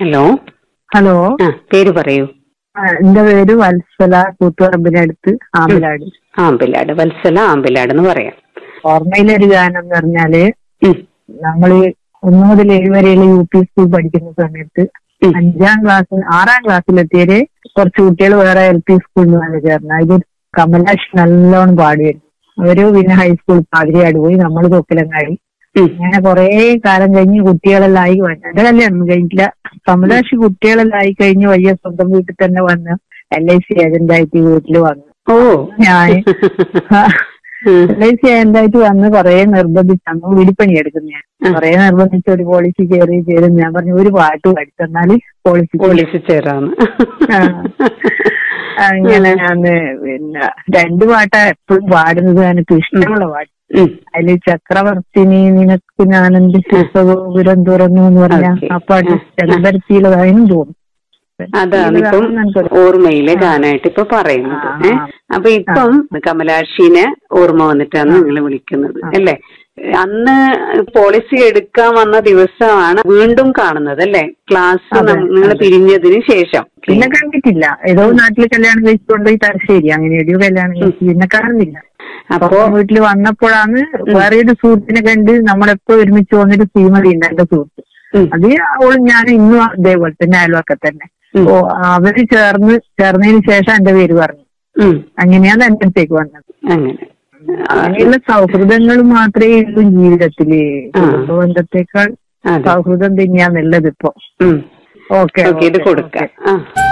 Hello hello ആ പേര് പറയൂ ആ, എന്റെ പേര് വത്സല കൂത്തുപറമ്പിനടുത്ത് ആമ്പലാട് ആമ്പിലാട് വത്സല ആമ്പിലാട് എന്ന് പറയാം ഓർമ്മയിലൊരു ഗാനം എന്ന് പറഞ്ഞാല് ഉം, നമ്മള് ഒന്ന് മുതൽ ഏഴ് വരെയുള്ള യു പി സ്കൂൾ പഠിക്കുന്ന സമയത്ത് ഉം. അഞ്ചാം ക്ലാസ് ആറാം ക്ലാസ്സിലെത്തിയവര് കുറച്ച് കുട്ടികൾ വേറെ എൽ പി സ്കൂളിൽ നിന്ന് ചേർന്ന് അതിൽ കമലാഷ് നല്ലോണം പാടുമായിരുന്നു അവര് പിന്നെ ഹൈസ്കൂൾ പാതിരിയാട് പോയി നമ്മൾ തൊക്കിലങ്ങാടി ഉം. അങ്ങനെ കുറെ കാലം കഴിഞ്ഞ് കുട്ടികളെല്ലാം ആയി വന്നു എന്റെ കല്യാണം കഴിഞ്ഞില്ല കമലാഷ് കുട്ടികളെല്ലാം ആയി കഴിഞ്ഞ് വലിയ സ്വന്തം വീട്ടിൽ തന്നെ വന്ന് എൽ ഐ സി ഏജന്റായിട്ട് വീട്ടിൽ വന്നു ഓ ഞാൻ ഉം, എൽ ഐ സി ഏജന്റായിട്ട് വന്ന് കുറെ നിർബന്ധിച്ച് അന്ന് വീടിപ്പണി എടുക്കുന്ന ഞാൻ ഉം. കുറെ നിർബന്ധിച്ച് ഒരു പോളിസി കയറി ചേരും ഞാൻ പറഞ്ഞു ഒരു പാട്ട് പഠിച്ചെന്നാല് പോളിസി പോലീസ് ചേരാന്ന് ആ. അങ്ങനെ ഞാൻ പിന്നെ രണ്ട് പാട്ടാ എപ്പോഴും പാടുന്നത് എനിക്ക് ഇഷ്ടമുള്ള പാട്ട് ഉം, അതില് ചക്രവർത്തിനി നിനക്ക് ഞാനെന്റെ ശില്പഗോപുരം തുറന്നു എന്ന് പറഞ്ഞ Okay. ആ പാട്ട് ആ. ചെമ്പരത്തിയിലതായും തോന്നും അതാണ് ഇപ്പം ഓർമ്മയിലെ ഗാനായിട്ട് ഇപ്പൊ പറയുന്നത് ആ, ഏ ആ. അപ്പൊ ഇപ്പം കമലാക്ഷിനെ ഓർമ്മ വന്നിട്ടാണ് നിങ്ങൾ വിളിക്കുന്നത് അല്ലേ അന്ന് പോളിസി എടുക്കാൻ വന്ന ദിവസമാണ് വീണ്ടും കാണുന്നത് അല്ലേ ക്ലാസ് അതെ, നിങ്ങൾ അതെ. പിരിഞ്ഞതിന് ശേഷം പിന്നെ കണ്ടിട്ടില്ല ഏതോ നാട്ടിൽ കല്യാണം കഴിച്ചുകൊണ്ട് പോയി തലശ്ശേരി അങ്ങനെ എവിടെയോ കല്യാണം കഴിച്ചു പിന്നെ കാണുന്നില്ല അപ്പോ അപ്പൊ വീട്ടിൽ വന്നപ്പോഴാണ് വേറെ ഒരു സുഹൃത്തിനെ കണ്ട് നമ്മളെപ്പോ ഒരുമിച്ച് വന്നൊരു ശ്രീമതി ഉണ്ട് എന്റെ സുഹൃത്ത് ഉം, അത് അവളും ഞാനും ഇന്നും അതേപോലെ തന്നെ അയൽവക്കെ തന്നെ ഉം, ഓ അവര് ചേർന്ന് ചേർന്നതിന് ശേഷം എന്റെ പേര് പറഞ്ഞു ഉം, അങ്ങനെയാണ് എന്റെ അടുത്തേക്ക് വന്നത് അങ്ങനെ ആ, അങ്ങനെയുള്ള സൗഹൃദങ്ങൾ മാത്രമേ ഉള്ളൂ ജീവിതത്തില് ആ. കുടുംബ ബന്ധത്തെക്കാൾ അതെ സൗഹൃദം തന്നെയാന്നുള്ളത് ഇപ്പൊ ഉം. ഓക്കെ ഓക്കെ ഇത് കൊടുക്കാം ആ